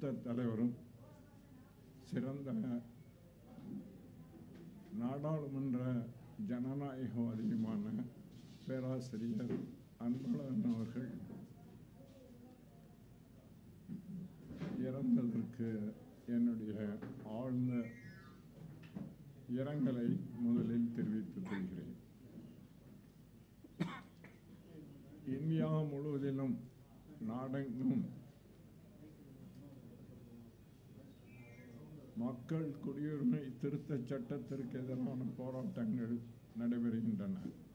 மூத்த தலைவரும் சிறந்த நாடாளுமன்ற ஜனநாயகவாதியுமான பேராசிரியர் அன்பழகன் அவர்கள் இறந்ததற்கு என்னுடைய ஆழ்ந்த இரங்கலை முதலில் தெரிவித்துக் கொள்கிறேன் இந்தியா முழுவதிலும் நாடெங்கும் மக்கள் குடியுரிமை திருத்தச் சட்டத்திற்கு எதிரான போராட்டங்கள் நடைபெறுகின்றன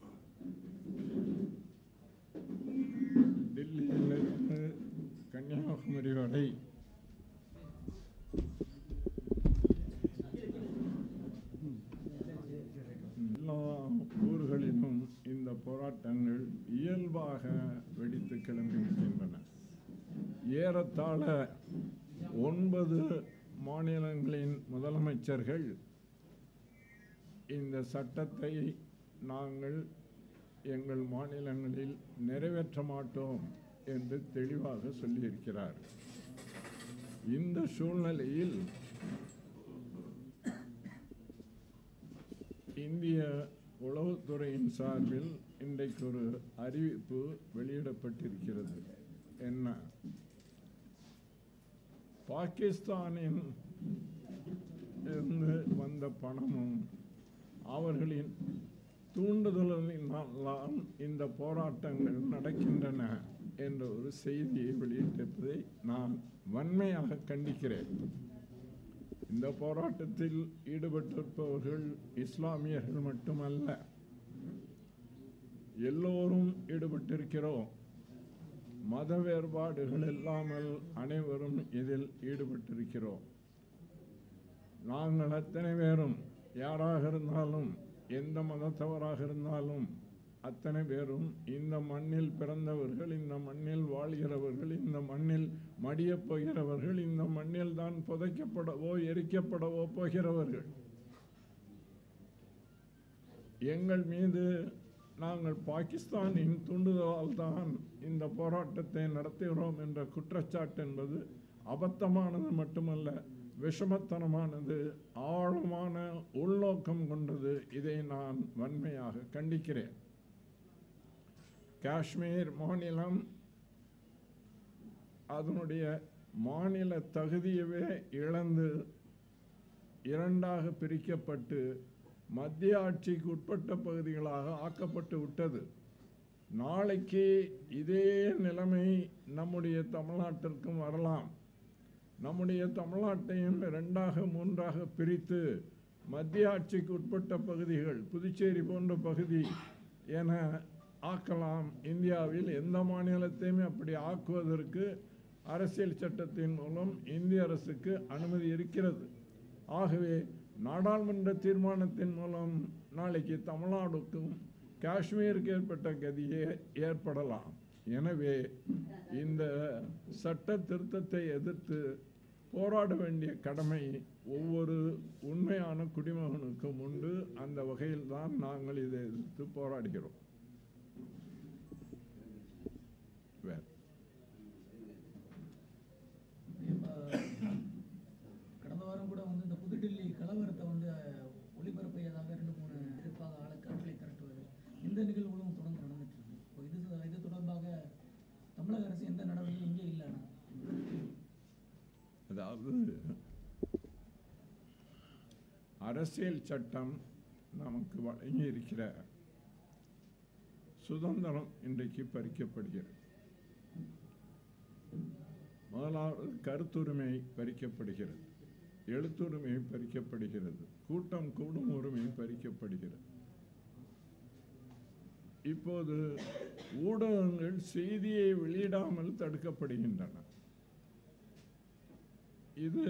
டெல்லியிலிருந்து கன்னியாகுமரி வரை எல்லா ஊர்களிலும் இந்த போராட்டங்கள் இயல்பாக வெடித்து கிளம்பி இருக்கின்றன ஏறத்தாழ ஒன்பது மாநிலங்களின் முதலமைச்சர்கள் இந்த சட்டத்தை நாங்கள் எங்கள் மாநிலங்களில் நிறைவேற்ற மாட்டோம் என்று தெளிவாக சொல்லியிருக்கிறார் இந்த சூழ்நிலையில் இந்திய உளவுத்துறையின் சார்பில் இன்றைக்கு ஒரு அறிவிப்பு வெளியிடப்பட்டிருக்கிறது என்ன பாகிஸ்தானின் இருந்து வந்த பணமும் அவர்களின் தூண்டுதலினால் இந்த போராட்டங்கள் நடக்கின்றன என்ற ஒரு செய்தியை வெளியிட்டிருப்பதை நான் வன்மையாக கண்டிக்கிறேன் இந்த போராட்டத்தில் ஈடுபட்டிருப்பவர்கள் இஸ்லாமியர்கள் மட்டுமல்ல எல்லோரும் ஈடுபட்டிருக்கிறோம் மத வேறுபாடுகள் இல்லாமல் அனைவரும் இதில் ஈடுபட்டிருக்கிறோம் நாங்கள் அத்தனை பேரும் யாராக இருந்தாலும் எந்த மதத்தவராக இருந்தாலும் அத்தனை பேரும் இந்த மண்ணில் பிறந்தவர்கள் இந்த மண்ணில் வாழ்கிறவர்கள் இந்த மண்ணில் மடியப் போகிறவர்கள் இந்த மண்ணில் தான் புதைக்கப்படவோ எரிக்கப்படவோ போகிறவர்கள் எங்கள் மீது நாங்கள் பாகிஸ்தானின் தூண்டுதலால் தான் இந்த போராட்டத்தை நடத்துகிறோம் என்ற குற்றச்சாட்டு என்பது அபத்தமானது மட்டுமல்ல விஷமத்தனமானது ஆழமான உள்நோக்கம் கொண்டது இதை நான் வன்மையாக கண்டிக்கிறேன் காஷ்மீர் மாநிலம் அதனுடைய மாநில தகுதியவே இழந்து இரண்டாக பிரிக்கப்பட்டு மத்திய ஆட்சிக்கு உட்பட்ட பகுதிகளாக ஆக்கப்பட்டு விட்டது நாளைக்கு இதே நிலைமை நம்முடைய தமிழ்நாட்டிற்கும் வரலாம் நம்முடைய தமிழ்நாட்டையும் இரண்டாக மூன்றாக பிரித்து மத்திய ஆட்சிக்கு உட்பட்ட பகுதிகள் புதுச்சேரி போன்ற பகுதி என ஆக்கலாம் இந்தியாவில் எந்த மாநிலத்தையுமே அப்படி ஆக்குவதற்கு அரசியல் சட்டத்தின் மூலம் இந்திய அரசுக்கு அனுமதி இருக்கிறது ஆகவே நாடாளுமன்ற தீர்மானத்தின் மூலம் நாளைக்கு தமிழ்நாடுக்கும் காஷ்மீருக்கு ஏற்பட்ட கதியே ஏற்படலாம் எனவே இந்த சட்ட திருத்தத்தை எதிர்த்து போராட வேண்டிய கடமை ஒவ்வொரு உண்மையான குடிமகனுக்கும் உண்டு அந்த வகையில் தான் நாங்கள் இதை எதிர்த்து போராடுகிறோம் வேற இப்ப கடந்த வாரம் கூட வந்து இந்த புதுடில்லி கலவரத்தை வந்து ஒளிபரப்பியதாக ரெண்டு மூணு எதிர்ப்பாக ஆட்களை திரட்டுவது இந்த நிகழ்வுகளும் தொடர்ந்து நடந்துட்டு இருக்கு இப்போ இது இது தொடர்பாக தமிழக அரசு எந்த நடவடிக்கையும் இங்கே இல்லைன்னா அதாவது அரசியல் சட்டம் நமக்கு வழங்கி இருக்கிற சுதந்திரம் இன்றைக்கு பறிக்கப்படுகிறது முதலாவது கருத்துரிமை பறிக்கப்படுகிறது எழுத்துரிமை பறிக்கப்படுகிறது கூட்டம் கூடும் உரிமை பறிக்கப்படுகிறது இப்போது ஊடகங்கள் செய்தியை வெளியிடாமல் தடுக்கப்படுகின்றன இது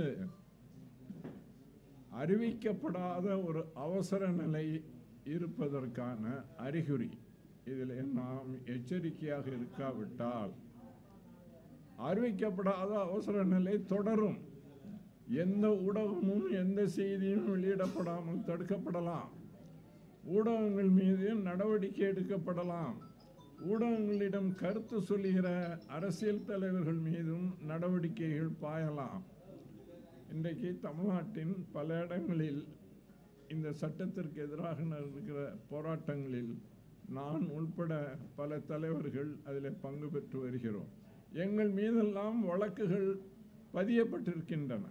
அறிவிக்கப்படாத ஒரு அவசர நிலை இருப்பதற்கான அறிகுறி இதில் நாம் எச்சரிக்கையாக இருக்காவிட்டால் அறிவிக்கப்படாத அவசர நிலை தொடரும் எந்த ஊடகமும் எந்த செய்தியும் வெளியிடப்படாமல் தடுக்கப்படலாம் ஊடகங்கள் மீது நடவடிக்கை எடுக்கப்படலாம் ஊடகங்களிடம் கருத்து சொல்லுகிற அரசியல் தலைவர்கள் மீதும் நடவடிக்கைகள் பாயலாம் இன்றைக்கு தமிழ்நாட்டின் பல இடங்களில் இந்த சட்டத்திற்கு எதிராக நடக்கிற போராட்டங்களில் நான் உள்பட பல தலைவர்கள் அதில் பங்கு பெற்று வருகிறோம் எங்கள் மீதெல்லாம் வழக்குகள் பதியப்பட்டிருக்கின்றன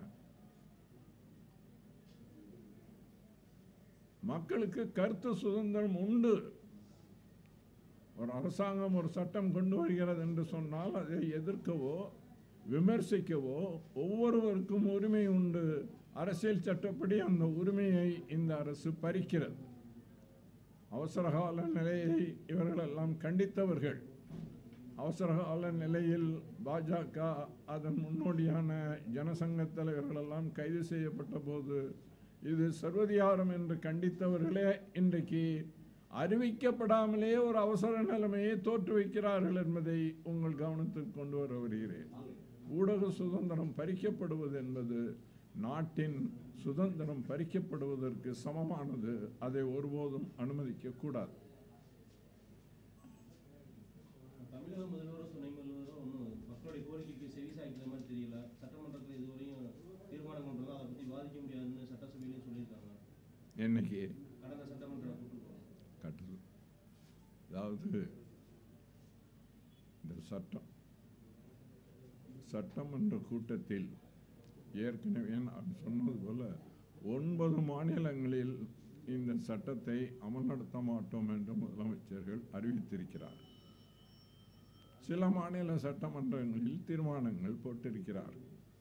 மக்களுக்கு கருத்து சுதந்திரம் உண்டு ஒரு அரசாங்கம் ஒரு சட்டம் கொண்டு வருகிறது என்று சொன்னால் அதை எதிர்க்கவோ விமர்சிக்கவோ ஒவ்வொருவருக்கும் உரிமை உண்டு அரசியல் சட்டப்படி அந்த உரிமையை இந்த அரசு பறிக்கிறது அவசரகால நிலையை இவர்களெல்லாம் கண்டித்தவர்கள் அவசரகால நிலையில் பாஜக அதன் முன்னோடியான ஜனசங்க தலைவர்களெல்லாம் கைது செய்யப்பட்ட போது இது சர்வதிகாரம் என்று கண்டித்தவர்களே இன்றைக்கு அறிவிக்கப்படாமலே ஒரு அவசர நிலைமையை தோற்றுவிக்கிறார்கள் என்பதை உங்கள் கவனத்துக்கு கொண்டு வர வருகிறேன் ஊடக சுதந்திரம் பறிக்கப்படுவது என்பது நாட்டின் சுதந்திரம் பறிக்கப்படுவதற்கு சமமானது அதை ஒருபோதும் அனுமதிக்க கூடாது தமிழக முதல்வரும் துணை முதல்வரும் ஒன்றும் மக்களுடைய கோரிக்கைக்கு செவி சாய்க்கிற மாதிரி தெரியல சட்டமன்றத்தில் இதுவரையும் தீர்மானம் கொண்டு வந்தா அதை பற்றி பாதிக்க முடியாதுன்னு சட்டசபையிலையும் சொல்லியிருக்காங்க என்னைக்கு கடந்த சட்டமன்ற கூட்டத்தில் கட்டுது அதாவது இந்த சட்டம் சட்டமன்ற கூட்டத்தில் ஏற்கனவே நான் சொன்னது போல ஒன்பது மாநிலங்களில் இந்த சட்டத்தை அமல்படுத்த மாட்டோம் என்று முதலமைச்சர்கள் அறிவித்திருக்கிறார் சில மாநில சட்டமன்றங்களில் தீர்மானங்கள் போட்டிருக்கிறார்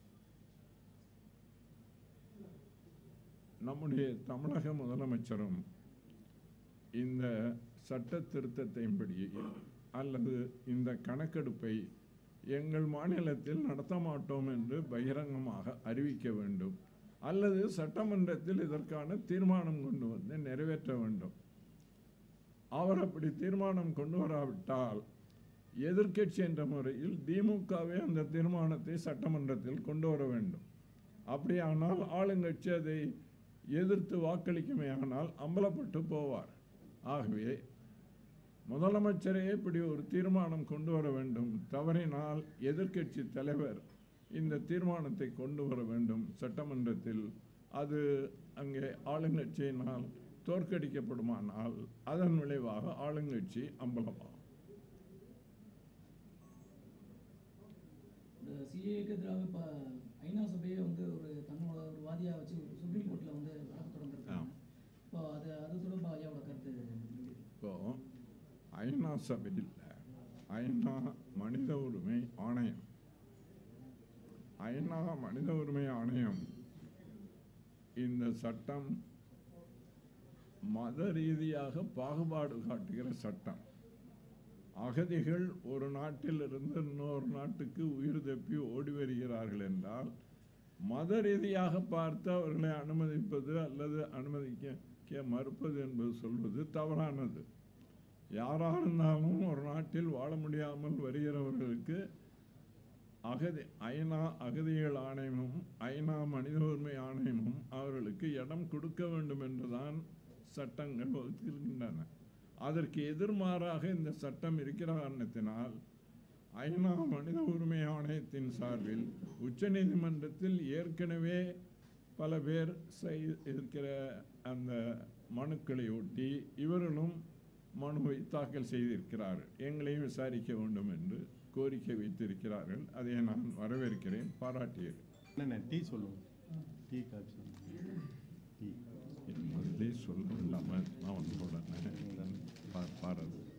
நம்முடைய தமிழக முதலமைச்சரும் இந்த சட்ட திருத்தத்தின்படி அல்லது இந்த கணக்கெடுப்பை எங்கள் மாநிலத்தில் நடத்த மாட்டோம் என்று பகிரங்கமாக அறிவிக்க வேண்டும் அல்லது சட்டமன்றத்தில் இதற்கான தீர்மானம் கொண்டு வந்து நிறைவேற்ற வேண்டும் அவர் அப்படி தீர்மானம் கொண்டு வராவிட்டால் எதிர்க்கட்சி என்ற முறையில் திமுகவே அந்த தீர்மானத்தை சட்டமன்றத்தில் கொண்டு வர வேண்டும் அப்படியானால் ஆளுங்கட்சி அதை எதிர்த்து வாக்களிக்குமேயானால் அம்பலப்பட்டு போவார் ஆகவே முதலமைச்சரே இப்படி ஒரு தீர்மானம் கொண்டு வர வேண்டும் தவறினால் எதிர்க்கட்சி தலைவர் இந்த தீர்மானத்தை கொண்டு வர வேண்டும் சட்டமன்றத்தில் அது அங்கே ஆளுங்கட்சியினால் தோற்கடிக்கப்படுமானால் அதன் விளைவாக ஆளுங்கட்சி அம்பலமாகும் இந்த சிஏக்கு எதிராக இப்போ ஐநா சபையை வந்து ஒரு தன்னோட ஒரு வாதியாக வச்சு சுப்ரீம் கோர்ட்டில் வந்து வழக்கு தொடர்ந்துருக்காங்க இப்போ அது அது தொடர்பாக ஐயாவோட கருத்து இப்போ ஐநா சபையில் ஐநா மனித உரிமை ஆணையம் ஐநா மனித உரிமை ஆணையம் இந்த சட்டம் மத ரீதியாக பாகுபாடு காட்டுகிற சட்டம் அகதிகள் ஒரு நாட்டிலிருந்து இன்னொரு நாட்டுக்கு உயிர் தப்பி ஓடி வருகிறார்கள் என்றால் மத ரீதியாக பார்த்து அவர்களை அனுமதிப்பது அல்லது அனுமதிக்க க- மறுப்பது என்பது சொல்வது தவறானது யாராக இருந்தாலும் ஒரு நாட்டில் வாழ முடியாமல் வருகிறவர்களுக்கு அகதி ஐநா அகதிகள் ஆணையமும் ஐநா மனித உரிமை ஆணையமும் அவர்களுக்கு இடம் கொடுக்க வேண்டும் என்றுதான் சட்டங்கள் வகுத்திருக்கின்றன அதற்கு எதிர்மாறாக இந்த சட்டம் இருக்கிற காரணத்தினால் ஐநா மனித உரிமை ஆணையத்தின் சார்பில் உச்சநீதிமன்றத்தில் ஏற்கனவே பல பேர் செய்- இருக்கிற அந்த மனுக்களை ஒட்டி இவர்களும் மனுவை தாக்கல் செய்திருக்கிறார்கள் எங்களையும் விசாரிக்க வேண்டும் என்று கோரிக்கை வைத்திருக்கிறார்கள் அதை நான் வரவேற்கிறேன் பாராட்டுகிறேன் என்னண்ணே டீ சொல்லுங்க டீ காஃபி சொல்லுங்க டீ என் முதலே சொல்ல இல்லாமல் நான் உங்களோட பாடுறது